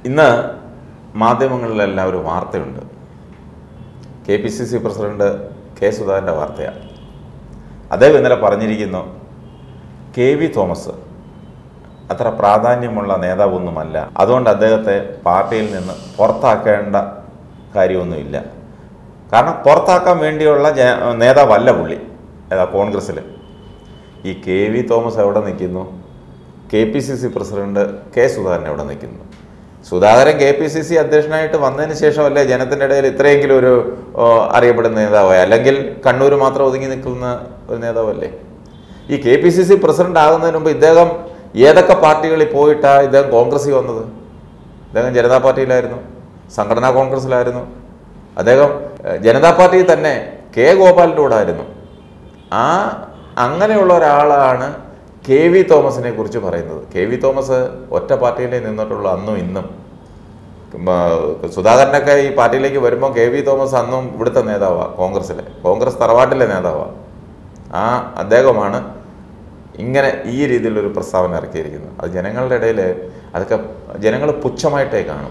ഇന്ന് മാധ്യമങ്ങളിലെല്ലാം ഒരു വാർത്തയുണ്ട് K P C C president K സുധാകരൻ്റെ വാർത്തയാണ് അദ്ദേഹം ഇന്നലെ പറഞ്ഞിരിക്കുന്നു കെ വി തോമസ് അത്ര പ്രാധാന്യമുള്ള നേതാവൊന്നുമല്ല അതുകൊണ്ട് അദ്ദേഹത്തെ പാർട്ടിയിൽ നിന്ന് പുറത്താക്കേണ്ട കാര്യമൊന്നുമില്ല കാരണം പുറത്താക്കാൻ വേണ്ടിയുള്ള ജ- നേതാവല്ല പുള്ളി ഏതാ കോൺഗ്രസ്സിൽ ഈ കെ വി തോമസ് എവിടെ നിൽക്കുന്നു K P C C president K Sudhakaran എവിടെ നിൽക്കുന്നു Sudhakaran K P C C അധ്യക്ഷനായിട്ട് വന്നതിന് ശേഷമല്ലേ ജനത്തിൻ്റെ ഇടയിൽ ഇത്രയെങ്കിലും ഒരു ഓ, അറിയപ്പെടുന്ന നേതാവായി അല്ലെങ്കിൽ കണ്ണൂർ മാത്രം ഒതുങ്ങി നിൽക്കുന്ന ഒരു നേതാവല്ലേ ഈ K P C C president ആകുന്നതിന് മുമ്പ് ഇദ്ദേഹം ഏതൊക്കെ പാർട്ടികളിൽ പോയിട്ടാണ് ഇദ്ദേഹം കോൺഗ്രസ്സിൽ വന്നത് അദ്ദേഹം ജനതാ പാർട്ടിയിലായിരുന്നു സംഘടനാ കോൺഗ്രസ്സിലായിരുന്നു അദ്ദേഹം ഏഹ്, ജനതാ പാർട്ടിയിൽ തന്നെ കെ ഗോപാലിൻ്റെ കൂടെ ആയിരുന്നു ആ അങ്ങനെയുള്ള ഒരാളാണ് കെ വി തോമസിനെ കുറിച്ച് പറയുന്നത് കെ വി തോമസ് ഒറ്റ പാർട്ടിയിലേ നിന്നിട്ടുള്ളൂ അന്നും ഇന്നും ഉം, ആ, സുധാകരനൊക്കെ ഈ പാർട്ടിയിലേക്ക് വരുമ്പോൾ കെ വി തോമസ് അന്നും ഇവിടുത്തെ നേതാവാണ് കോൺഗ്രസ്സിലെ കോൺഗ്രസ് തറവാട്ടിലെ നേതാവാണ് ആ അദ്ദേഹമാണ് ഇങ്ങനെ ഈ രീതിയിലൊരു പ്രസ്താവന ഇറക്കിയിരിക്കുന്നത് അത് ജനങ്ങളുടെ ഇടയിൽ അതൊക്കെ ജനങ്ങൾ പുച്ഛമായിട്ടേ കാണും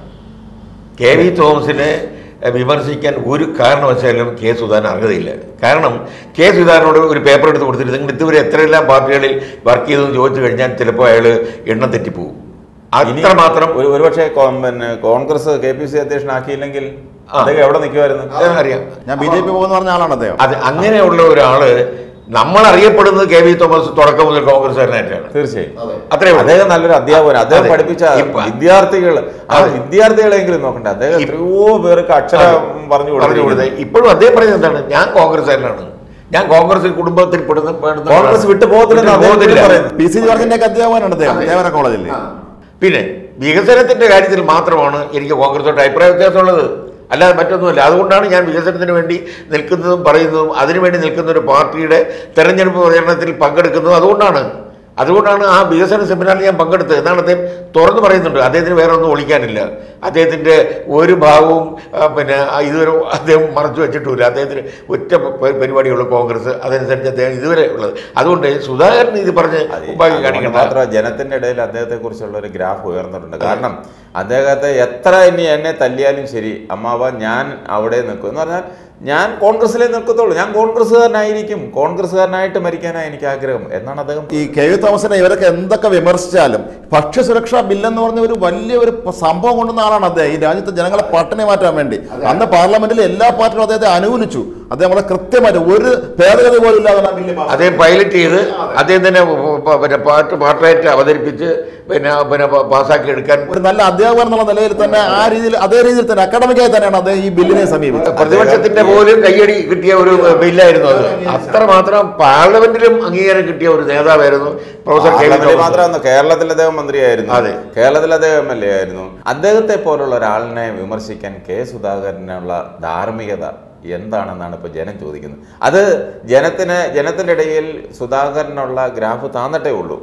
കെ വി തോമസിനെ എഹ്, വിമർശിക്കാൻ ഒരു കാരണവശാലും കെ സുധാകരൻ അർഹതയില്ല കാരണം കെ സുധാകരനോട് ഒരു പേപ്പർ എടുത്ത് കൊടുത്തിട്ട് നിങ്ങൾ ഇതുവരെ എത്രയെല്ലാം പാർട്ടികളിൽ വർക്ക് ചെയ്തെന്ന് ചോദിച്ചു കഴിഞ്ഞാൽ ചിലപ്പോൾ അയാൾ എണ്ണം തെറ്റിപ്പോവും അത്ര മാത്രം ഒരു ഒരുപക്ഷെ കോ- പിന്നെ കോൺഗ്രസ് കെ പി സി അധ്യക്ഷനാക്കിയില്ലെങ്കിൽ ആ. അദ്ദേഹം എവിടെ നിൽക്കുമായിരുന്നു അറിയാം ഞാൻ ബി ജെ പി പോകുന്ന പറഞ്ഞ ആളാണ് അദ്ദേഹം അത് അങ്ങനെയുള്ള ഒരാള് നമ്മൾ അറിയപ്പെടുന്നത് കെ വി തോമസ് തുടക്കം മുതൽ കോൺഗ്രസ്സുകാരനായിട്ടാണ് തീർച്ചയായും അത്രേ ഉള്ളൂ. അദ്ദേഹം നല്ലൊരു അധ്യാപകൻ അദ്ദേഹം അതെ. പഠിപ്പിച്ച ഇപ്പ- വിദ്യാർത്ഥികൾ ആ അതെ. വിദ്യാർത്ഥികളെങ്കിലും നോക്കണ്ടേ അദ്ദേഹം ഇപ്പ- എത്രയോ പേർക്ക് അക്ഷരം പറഞ്ഞു പറഞ്ഞു കൊടുത്തിരിക്കുന്നു. കൊടുത്തത് ഇപ്പോഴും അദ്ദേഹം പറയുന്നത് എന്താണ് ഞാൻ കോൺഗ്രസ്സുകാരനാണ് ഞാൻ കോൺഗ്രസ് കുടുംബത്തിൽ പെടുന്ന പെടുന്ന കോൺഗ്രസ് ആളാണ്. വിട്ടു പോകത്തില്ലെന്ന് വിട്ടു അദ്ദേഹം പോകത്തില്ല. പറയുന്നു. പി സി ജോർജിന്റെ ഒക്കെ അധ്യാപകനാണ് അദ്ദേഹം ദേവര കോളേജിൽ പിന്നെ വികസനത്തിന്റെ കാര്യത്തിൽ മാത്രമാണ് എനിക്ക് കോൺഗ്രസോട്ട് അഭിപ്രായ വ്യത്യാസമുള്ളത് അല്ലാതെ മറ്റൊന്നുമല്ല അതുകൊണ്ടാണ് ഞാൻ വികസനത്തിന് വേണ്ടി നിൽക്കുന്നതും പറയുന്നതും അതിനുവേണ്ടി നിൽക്കുന്ന ഒരു പാർട്ടിയുടെ തെരഞ്ഞെടുപ്പ് പ്രചരണത്തിൽ പങ്കെടുക്കുന്നതും അതുകൊണ്ടാണ് അതുകൊണ്ടാണ് ആ വികസന സെമിനാറിൽ ഞാൻ പങ്കെടുത്തത് എന്നാണ് അദ്ദേഹം തുറന്നു പറയുന്നുണ്ട് അദ്ദേഹത്തിന് വേറെ ഒന്നും ഒളിക്കാനില്ല അദ്ദേഹത്തിൻ്റെ ഒരു ഭാഗവും ആ, പിന്നെ ആ, ഇതുവരെ അദ്ദേഹം മറച്ചു വെച്ചിട്ടുമില്ല അദ്ദേഹത്തിന് ഒറ്റ പ- പരിപാടിയുള്ള കോൺഗ്രസ് അതനുസരിച്ച് അദ്ദേഹം ഇതുവരെ ഉള്ളത് അതുകൊണ്ട് സുധാകരൻ ഇത് പറഞ്ഞ് അത് ഉപ്പാക്കി അതുകൊണ്ട് കാണിക്കണ്ട മാത്രമല്ല ജനത്തിന്റെ ഇടയിൽ അദ്ദേഹത്തെ കുറിച്ചുള്ള ഒരു ഗ്രാഫ് ഉയർന്നിട്ടുണ്ട് കാരണം അദ്ദേഹത്തെ എത്ര ഇനി എന്നെ തല്ലിയാലും ശരി അമ്മാവ ഞാൻ അവിടെ നിൽക്കും എന്ന് പറഞ്ഞാൽ ഞാൻ കോൺഗ്രസിലേ നിൽക്കത്തുള്ളൂ ഞാൻ കോൺഗ്രസ്സുകാരനായിരിക്കും കോൺഗ്രസ്സുകാരനായിട്ട് മരിക്കാനാണ് എനിക്ക് ആഗ്രഹം എന്നാണ് അദ്ദേഹം ഈ കെ വി തോമസിനെ ഇവരൊക്കെ എന്തൊക്കെ വിമർശിച്ചാലും ഭക്ഷ്യസുരക്ഷാ ബില്ലെന്ന് പറഞ്ഞ ഒരു വലിയ ഒരു പ- സംഭവം കൊണ്ടുവന്ന ആളാണ് അദ്ദേഹം ഈ രാജ്യത്തെ ജനങ്ങളെ പട്ടിണി മാറ്റാൻ വേണ്ടി അന്ന് പാർലമെന്റിൽ എല്ലാ പാർട്ടികളും അദ്ദേഹത്തെ അനുകൂലിച്ചു അദ്ദേഹം വളരെ കൃത്യമായിട്ട് ഒരു ഭേദഗതി പോലും ഇല്ലാതെ ആ ബില്ല് പാസ്സാക്കി. അദ്ദേഹം പൈലറ്റ് ചെയ്ത് അദ്ദേഹം തന്നെ പ- പ- പിന്നെ പാട്ട് പാട്ടായിട്ട് അവതരിപ്പിച്ച് പിന്നെ പിന്നെ പ- പാസ്സാക്കി എടുക്കാൻ ഒരു നല്ല അധ്യാപകൻ എന്നുള്ള നിലയിൽ തന്നെ ആ രീതിയിൽ അതേ രീതിയിൽ തന്നെ അക്കാഡമിക്കായി തന്നെയാണ് അദ്ദേഹം ഈ ബില്ലിനെ സമീപിച്ചത് പ്രതിപക്ഷത്തിന്റെ പോലും കയ്യടി കിട്ടിയ ഒരു ബില്ലായിരുന്നു അത് അത്രമാത്രം പാർലമെന്റിലും അംഗീകാരം കിട്ടിയ ഒരു നേതാവായിരുന്നു പ്രൊഫസർ കെ വി പാർലമെന്റിൽ തോമസ്. മാത്രമല്ല കേരളത്തിൽ അദ്ദേഹം മന്ത്രിയായിരുന്നു അതെ. കേരളത്തിൽ അദ്ദേഹം എം എൽ എ ആയിരുന്നു അദ്ദേഹത്തെ പോലുള്ള ഒരാളിനെ വിമർശിക്കാൻ കെ സുധാകരനുള്ള ധാർമ്മികത എന്താണെന്നാണ് ഇപ്പോൾ ജനം ചോദിക്കുന്നത് അത് ജനത്തിന് ജനത്തിൻ്റെ ഇടയിൽ സുധാകരനുള്ള ഗ്രാഫ് താന്നിട്ടേ ഉള്ളൂ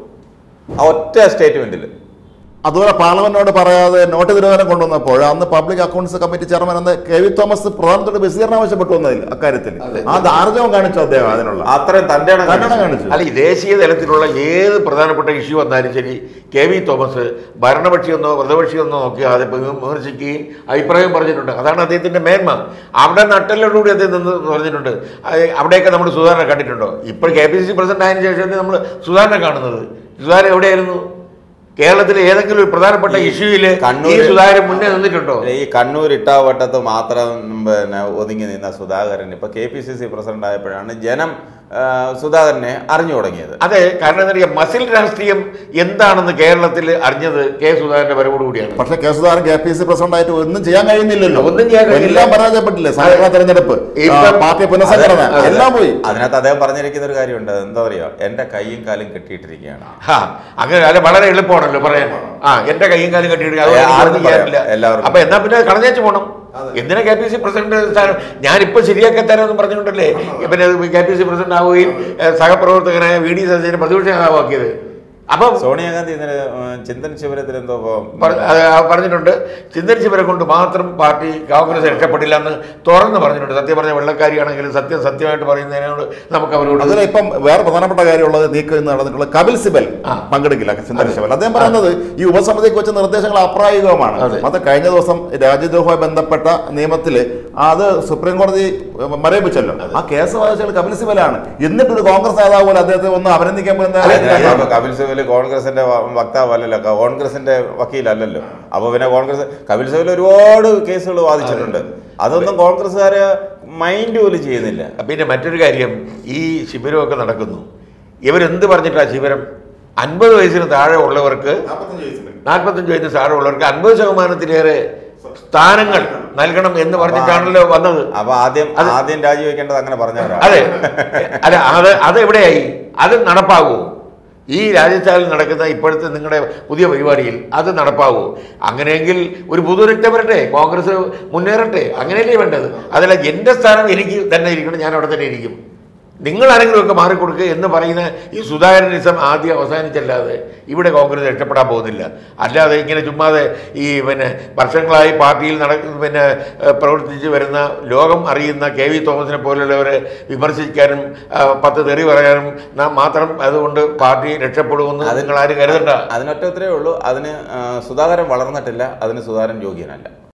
ആ ഒറ്റ സ്റ്റേറ്റ്മെന്റിൽ അതുപോലെ പാർലമെന്റിനോട് പറയാതെ നോട്ട് നിരോധനം കൊണ്ടുവന്നപ്പോൾ അന്ന് പബ്ലിക് അക്കൗണ്ട്സ് കമ്മിറ്റി ചെയർമാൻ അന്ന് കെ വി തോമസ് പ്രധാനത്തോട് വിശദീകരണം ആവശ്യപ്പെട്ടു വന്നതിൽ അക്കാര്യത്തിൽ ആ ദാർജവം കാണിച്ചു അദ്ദേഹം അതിനുള്ള അത്രയും തൻ്റെ കന്നഡ കാണിച്ചു അല്ല ഈ ദേശീയ തലത്തിലുള്ള ഏത് പ്രധാനപ്പെട്ട ഇഷ്യൂ വന്നാലും ശരി കെ വി തോമസ് ഭരണപക്ഷിയെന്നോ പ്രതിപക്ഷിയെന്നോ നോക്കി അത് വിമർശിക്കുകയും അഭിപ്രായം പറഞ്ഞിട്ടുണ്ട് അതാണ് അദ്ദേഹത്തിന്റെ മേന്മ അവിടെ നട്ടലോടുകൂടി അദ്ദേഹം നിന്ന് പറഞ്ഞിട്ടുണ്ട് അത് അവിടെയൊക്കെ നമ്മൾ സുധാരണ കണ്ടിട്ടുണ്ടോ ഇപ്പോൾ K P C C president ആയതിനു ശേഷം നമ്മൾ സുധാരണ കാണുന്നത് സുധാരൻ എവിടെയായിരുന്നു കേരളത്തിലെ ഏതെങ്കിലും ഒരു പ്രധാനപ്പെട്ട ഈ ഇഷ്യൂവിൽ ഈ കണ്ണൂര് സുധാകരൻ മുന്നേ നിന്നിട്ടുണ്ടോ ഈ കണ്ണൂർ ഇട്ടാവട്ടത്ത് മാത്രം പിന്നെ ഒതുങ്ങി നിന്ന സുധാകരൻ ഇപ്പൊ K P C C president ആയപ്പോഴാണ് ജനം ആ, സുധാകരനെ അറിഞ്ഞു തുടങ്ങിയത് അതെ കാരണം എന്താ പറയുക മസിൽ രാഷ്ട്രീയം എന്താണെന്ന് കേരളത്തിൽ അറിഞ്ഞത് കെ സുധാകരന്റെ വരവോടുകൂടിയാണ് പക്ഷെ K Sudhakaran K P C president ആയിട്ട് ഒന്നും ചെയ്യാൻ കഴിയുന്നില്ലല്ലോ ഒന്നും ചെയ്യാൻ കഴിയില്ല. എല്ലാം പരാജയപ്പെട്ടില്ലേ സംഘടനാ തെരഞ്ഞെടുപ്പ് ഇപ്പം- ആ, പാർട്ടി പുനഃസംഘടന അതെ. എല്ലാം പോയി അതിനകത്ത് അദ്ദേഹം പറഞ്ഞിരിക്കുന്ന ഒരു കാര്യമുണ്ട് എന്താ പറയുക എന്റെ കൈയും കാലും കെട്ടിയിട്ടിരിക്കുകയാണ് ഹാ, അങ്ങനെ അല്ല വളരെ എളുപ്പമാണല്ലോ പറയാൻ ആ എന്റെ കയ്യും കാലും കെട്ടിയിട്ട് ഏ, അതുകൊണ്ട് ആർക്കും ഒന്നും ചെയ്യാനില്ല പറയാം, എല്ലാവർക്കും. അപ്പൊ എന്നാ പിന്നെ കളഞ്ഞേച്ച് പോണം എന്തിനാ കെ പി സി പ്രസിഡന്റ് സ്ഥാനം ഞാനിപ്പോ ശരിയാക്കി തരാമെന്ന് പറഞ്ഞുകൊണ്ടല്ലേ പിന്നെ കെ പി സി പ്രസിഡന്റ് ആവുകയും ഏ, സഹപ്രവർത്തകനായ വി ഡി സതീശനെ പ്രതിപക്ഷ നേതാവാക്കിയത് അപ്പം സോണിയാഗാന്ധി ഇന്നലെ ഉം, ചിന്തൻ ശിബിരത്തിൽ എന്തോ പറ- അത് ആ പറഞ്ഞിട്ടുണ്ട് ചിന്തരിച്ചവരെ കൊണ്ട് മാത്രം പാർട്ടി കോൺഗ്രസ് രക്ഷപ്പെടില്ല എന്ന് തുറന്ന് പറഞ്ഞിട്ടുണ്ട് സത്യം പറഞ്ഞ വെള്ളക്കാരിയാണെങ്കിലും സത്യം സത്യമായിട്ട് പറയുന്നതിനോട് നമുക്ക് അവരോട് അതിൽ ഇപ്പം വേറെ പ്രധാനപ്പെട്ട കാര്യമുള്ളത് നീക്കം ഇന്ന് നടന്നിട്ടുള്ള കപിൽ സിബൽ ആ. പങ്കെടുക്കില്ല ചിന്തന ശിവൽ അദ്ദേഹം പറയുന്നത് ഈ ഉപസമിതിക്ക് വെച്ച നിർദ്ദേശങ്ങൾ അപ്രായോഗികമാണ് അതെ. അത് കഴിഞ്ഞ ദിവസം രാജ്യദ്രോഹവുമായി ബന്ധപ്പെട്ട നിയമത്തില് അത് സുപ്രീം കോടതി മരവിപ്പിച്ചല്ലോ ആ കേസ് വാദിച്ചത് കപിൽ സിബലാണ് എന്നിട്ടൊരു കോൺഗ്രസ് നേതാവ് പോലെ അദ്ദേഹത്തെ ഒന്ന് അഭിനന്ദിക്കാൻ പോലും എന്താ- ഇപ്പൊ കപിൽ സിബൽ കോൺഗ്രസിന്റെ വ- വക്താവല്ലല്ലോ ക- കോൺഗ്രസിന്റെ വക്കീലല്ലല്ലോ അപ്പൊ പിന്നെ കോൺഗ്രസ് കപിൽ സിബൽ ഒരുപാട് കേസുകൾ വാദിച്ചിട്ടുണ്ട് അതൊന്നും കോൺഗ്രസ്സുകാര് മൈൻഡ് പോലും ചെയ്യുന്നില്ല പിന്നെ മറ്റൊരു കാര്യം ഈ ശിബിരമൊക്കെ നടക്കുന്നു ഇവരെന്ത് പറഞ്ഞിട്ടാ ശിബിരം അൻപത് വയസ്സിന് താഴെ ഉള്ളവർക്ക് നാൽപ്പത്തഞ്ച് വയസ്സിന് താഴെ ഉള്ളവർക്ക് അൻപത് ശതമാനത്തിലേറെ സ്ഥാനങ്ങൾ നൽകണം എന്ന് പറഞ്ഞിട്ടാണല്ലോ വന്നത് അപ്പൊ ആദ്യം ആദ്യം രാജിവെക്കേണ്ടത് അങ്ങനെ പറഞ്ഞവരാണ് അതെ അല്ല അത് അത് എവിടെയായി അത് നടപ്പാകുമോ ഈ രാജസ്ഥാനിൽ നടക്കുന്ന ഇപ്പോഴത്തെ നിങ്ങളുടെ പുതിയ പരിപാടിയിൽ അത് നടപ്പാകുമോ അങ്ങനെയെങ്കിൽ ഒരു പുതുരക്തം വരട്ടെ കോൺഗ്രസ് മുന്നേറട്ടെ അങ്ങനെയല്ലേ വേണ്ടത് അതല്ല എൻ്റെ സ്ഥാനം എനിക്ക് തന്നെ ഇരിക്കണം ഞാൻ അവിടെ തന്നെ ഇരിക്കും നിങ്ങൾ ആരെങ്കിലുമൊക്കെ മാറിക്കൊടുക്കുക എന്ന് പറയുന്ന ഈ സുധാകരനിസം ആദ്യം അവസാനിച്ചല്ലാതെ ഇവിടെ കോൺഗ്രസ് രക്ഷപ്പെടാൻ പോകുന്നില്ല അല്ലാതെ ഇങ്ങനെ ചുമ്മാതെ ഈ പിന്നെ വർഷങ്ങളായി പാർട്ടിയിൽ നട പിന്നെ ഏഹ്, പ്രവർത്തിച്ച് വരുന്ന ലോകം അറിയുന്ന കെ വി തോമസിനെ പോലുള്ളവരെ വിമർശിക്കാനും ആ, പത്ത് തെറി പറയാനും നാം മാത്രം അതുകൊണ്ട് പാർട്ടി രക്ഷപ്പെടുമെന്ന് നിങ്ങൾ ആരും കരുതണ്ട അതിനൊറ്റ ഉത്തരവേ ഉള്ളൂ അതിന് ആ, സുധാകരൻ വളർന്നിട്ടില്ല അതിന് സുധാകരൻ യോഗ്യനല്ല